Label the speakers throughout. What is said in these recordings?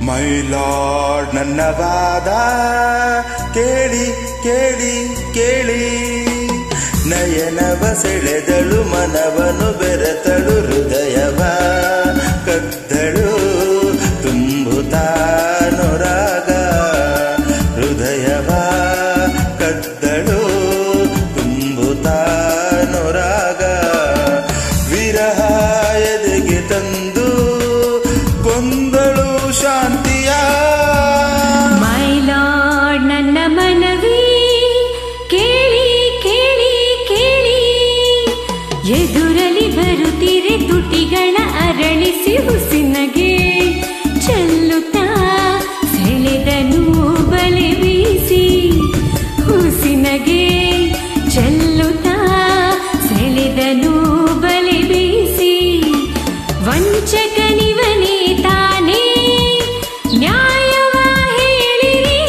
Speaker 1: My lord ನನ್ನ ವಾದ ಕೇಳಿ ಕೇಳಿ ಕೇಳಿ ನಯನವ ಸೆಳೆದಳು ಮನವನು ಬೆರೆತಳು ಹೃದಯವ ಕದ್ದಳು ತುಂಬುತ್ತಾನುರಾಗ ಹೃದಯವ ಕದ್ದಳು ತುಂಬುತ್ತಾನುರಾಗ ವಿರಹ ಎದೆಗೆ ತಂದು ಕೊಂದಳು ಶಾಂತಿಯ
Speaker 2: ಮೈ ಲಾರ್ಡ್ ನನ್ನ ಮನವಿ ಕೇಳಿ ಕೇಳಿ ಕೇಳಿ ಎದುರಲಿ ಬರುತ್ತಿರೆ ತುಟಿಗಳ ಅರಳಿಸಿ ಹುಸಿನಗೆ ಚೆಲ್ಲುತ್ತಾ ಸೆಳೆದನು ಬಲೆ ಬೀಸಿ ಹುಸಿನಗೆ ಚೆಲ್ಲುತ್ತಾ ಸೆಳೆದನು ಬಲೆ ಬೀಸಿ ವಂಚಕನಿವನೇ ತಾನೇ ನ್ಯಾಯವ ಹೇಳಿರಿ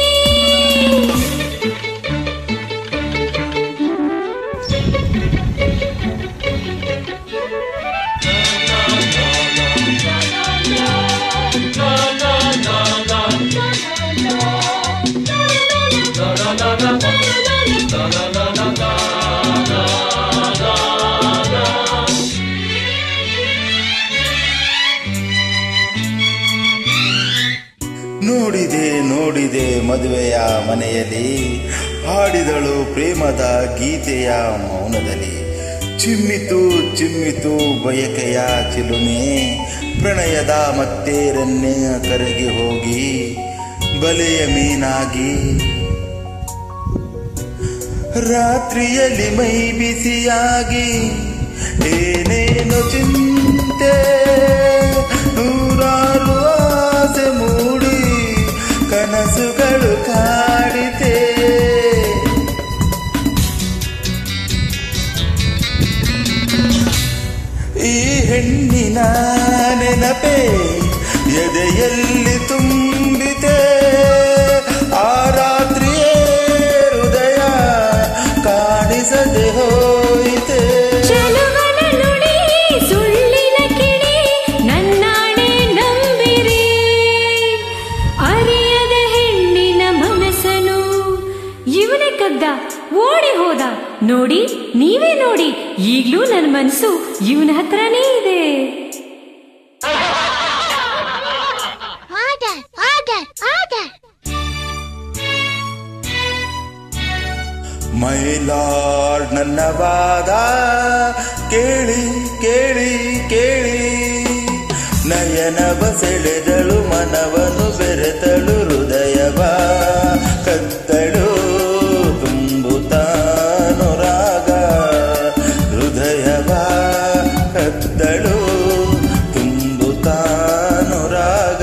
Speaker 1: ನೋಡಿದೆ ನೋಡಿದೆ ಮದುವೆಯ ಮನೆಯಲ್ಲಿ ಹಾಡಿದಳು ಪ್ರೇಮದ ಗೀತೆಯ ಮೌನದಲ್ಲಿ ಚಿಮ್ಮಿತು ಚಿಮ್ಮಿತು ಬಯಕೆಯ ಚಿಲುಮೆ ಪ್ರಣಯದ ಮತ್ತೇರನ್ನೇ ಕರಗಿ ಹೋಗಿ ಬಲೆಯ ಮೀನಾಗಿ ರಾತ್ರಿಯಲ್ಲಿ ಮೈ ಬಿಸಿಯಾಗಿ ಏನೇನು ಚಿಂತೆ ನೂರಾರು ಆಸೆ ಮೂಡಿ ಕನಸುಗಳು ಕಾಡಿತೆ ಈ ಹೆಣ್ಣಿನ ನೆನಪೆ ಎದೆಯಲ್ಲಿ ತುಂಬಿತೆ ಆ ರಾತ್ರಿಯೇ ಹೃದಯ ಕಾಣಿಸದೆ ಹೋಯಿತೆ
Speaker 2: ಚಲುವನ ನುಡಿ ಸುಳ್ಳಿನ ಕಿಡಿ ನನ್ನಾಣೆ ನಂಬಿರಿ ಅರಿಯದ ಹೆಣ್ಣಿನ ಮನಸ್ಸನು ಇವನೇ ಕದ್ದ ಓಡಿ ಹೋದ ನೋಡಿ ನೀವೇ ನೋಡಿ ಈಗ್ಲೂ ನನ್ನ ಮನಸ್ಸು ಇವನ ಹತ್ರನೇ ಇದೆ
Speaker 3: Order, order, order.
Speaker 1: ಮೈಲಾರ್ಡ್ ನನ್ನ ವಾದ ಕೇಳಿ ಕೇಳಿ ಕೇಳಿ ನಯನವ ಸೆಳೆದಳು ಮನವನು ಬೆರೆತಳು ಹೃದಯವ ಕತ್ತಳು ತುಂಬುತ್ತಾನು ರಾಗ ಹೃದಯವ ಕತ್ತಳು ತುಂಬುತ್ತಾನು ರಾಗ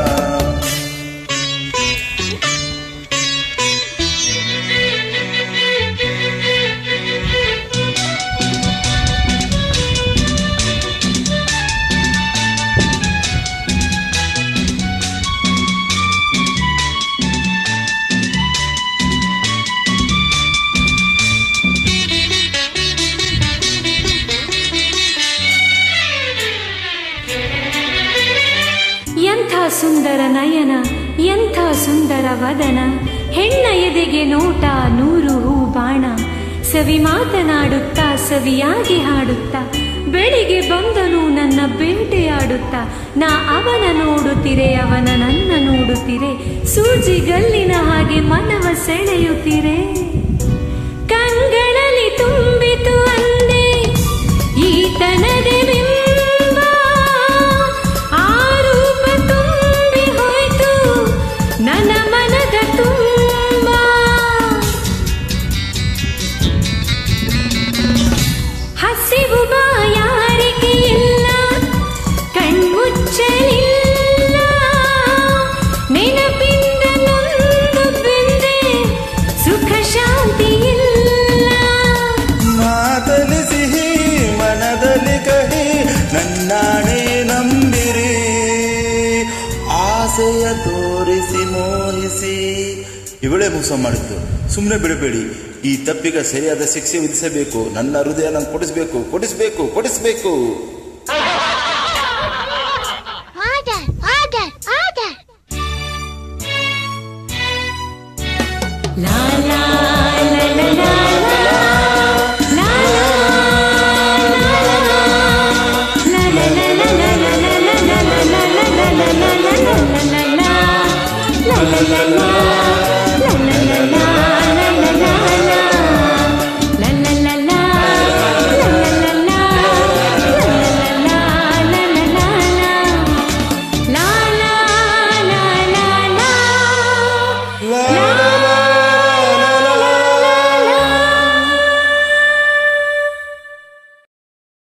Speaker 2: ಎಂಥ ಸುಂದರ ನಯನ ಎಂಥ ಸುಂದರ ವದನ ಹೆಣ್ಣ ಎದೆಗೆ ನೋಟ ನೂರು ಹೂ ಬಾಣ ಸವಿ ಮಾತನಾಡುತ್ತಾ ಸವಿಯಾಗಿ ಹಾಡುತ್ತಾ ಬೆಳಿಗ್ಗೆ ಬಂದನು ನನ್ನ ಬೇಟೆಯಾಡುತ್ತಾ ನಾ ಅವನ ನೋಡುತ್ತಿರೆ ಅವನ ನನ್ನ ನೋಡುತ್ತಿರೆ ಸೂಜಿ ಗಲ್ಲಿನ ಹಾಗೆ ಮನವ ಸೆಳೆಯುತ್ತಿರೆ ಕಂಗಳಲ್ಲಿ ತುಂಬಿತು ಅಂದೆ ಈತನದೆ ಬಿಂಬ ಆ ರೂಪ ತುಂಬಿ ಹೋಯ್ತು ನನ್ನ ಮನದ ತುಂಬ ಹಸಿವು ಬಾಯಾರಿಕೆ ಇಲ್ಲ ಕಣ್ಮುಚ್ಚಲಿಲ್ಲ ನೆನಪಿಂದ ನೊಂದು ಬೆಂದೆ ಸುಖ ಶಾಂತಿ ಇಲ್ಲ
Speaker 1: ಮಾತಲಿ ಸಿಹಿ ಮನದಲ್ಲಿ ಕಹಿ ನನ್ನಾಣೆ ನಂಬಿರಿ ಆಸೆಯ ತೋರಿಸಿ ಮೋಹಿಸಿ ಇವಳೇ ಮೋಸ ಮಾಡಿದ್ದು ಸುಮ್ಮನೆ ಬಿಡಬೇಡಿ ಈ ತಪ್ಪಿಗೆ ಸರಿಯಾದ ಶಿಕ್ಷೆ ವಿಧಿಸಬೇಕು ನನ್ನ ಹೃದಯ ನಾನು ಕೊಡಿಸ್ಬೇಕು ಕೊಡಿಸ್ಬೇಕು ಕೊಡಿಸ್ಬೇಕು